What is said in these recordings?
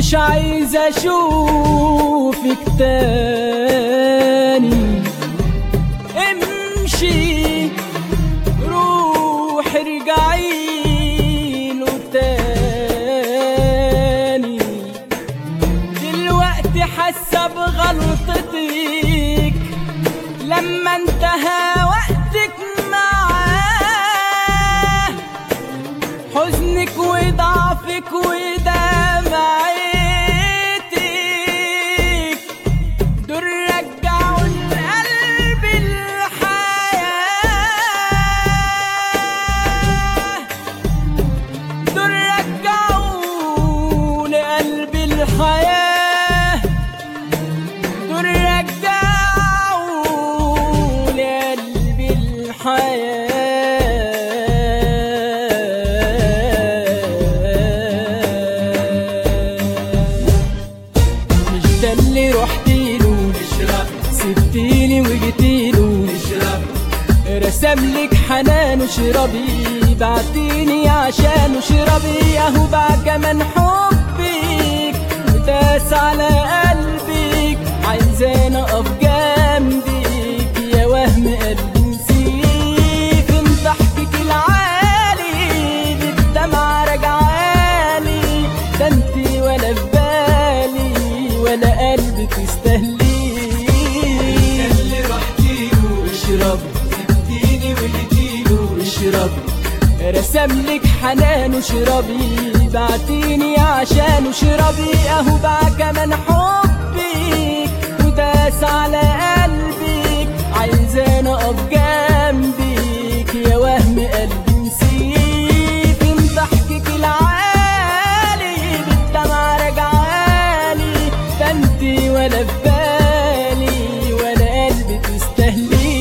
مش عايز اشوفك تاني امشي روح ارجعي له تاني دلوقتي حاسه بغلطتك لما انتهى وقتك معاه حزنك وضعفك ودمعتك دول رجعوا القلب الحياة دول رجعوا لقلب الحياة دول رجعوا لقلب الحياة مش ده اللي رحتيله سبتيني وجيتيله رسملك حنان وشربي بعتيني عشان وشربي اهو باع كمان حبك وداس على قلبك عايزاني اقف جنبك يا وهم قلبي نسيك انت ضحكك العالي بالدمعة راجعالي ده انت ولا في بالي ولا قلبك تستهلي اللي رحتيله اشرب سبتيني وجيتيله اشرب رسملك حنان وشربي بعتيني عشان وشربي اهو باع كمان حبك وداس على قلبك عايزاني اقف جنبك يا وهم قلبي نسيت من ضحكك العالي بالدمعة راجعالي ده انت ولا في بالي ولا قلبي تستهلي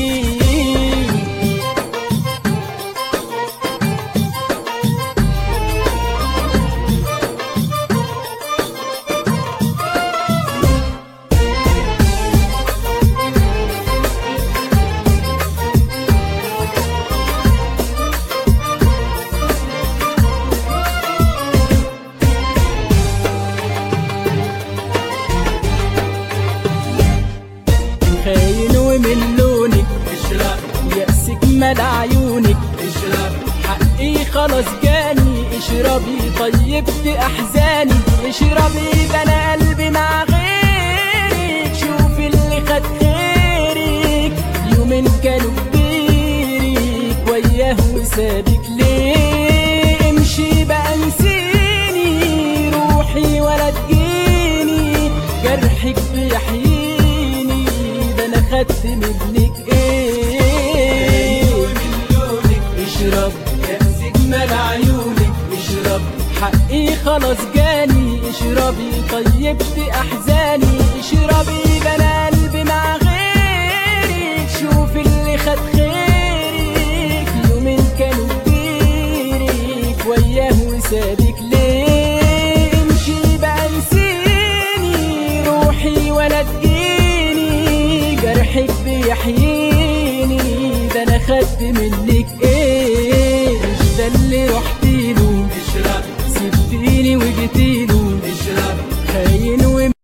خاين ومن لونك اشرب يأسك مال عيونك اشرب حقي خلاص جاني اشربي طيبت احزاني اشربي ده انا قلبي مع غيرك شوفي اللي خد خيرك يومين كانوا كبيرك وياه وسابك ليه امشي بقى انسيني روحي ولا تجيني جرحك بيحييني ده انا خدت منك ايه من لونك اشرب كأسك مال عيونك اشرب حقي خلاص جاني اشربي طيبت احزاني اشربي ده انا قلبي مع غيرك شوف اللي خد خيرك يومين كانوا كبيرك وياه وسابك ليه امشي بقى نسيني روحي ولا تجيني جرحك بيحييني ده انا خدت منك ايه مش ده اللي رحتيله اشرب سبتيني وجيتيله اشرب خاين وم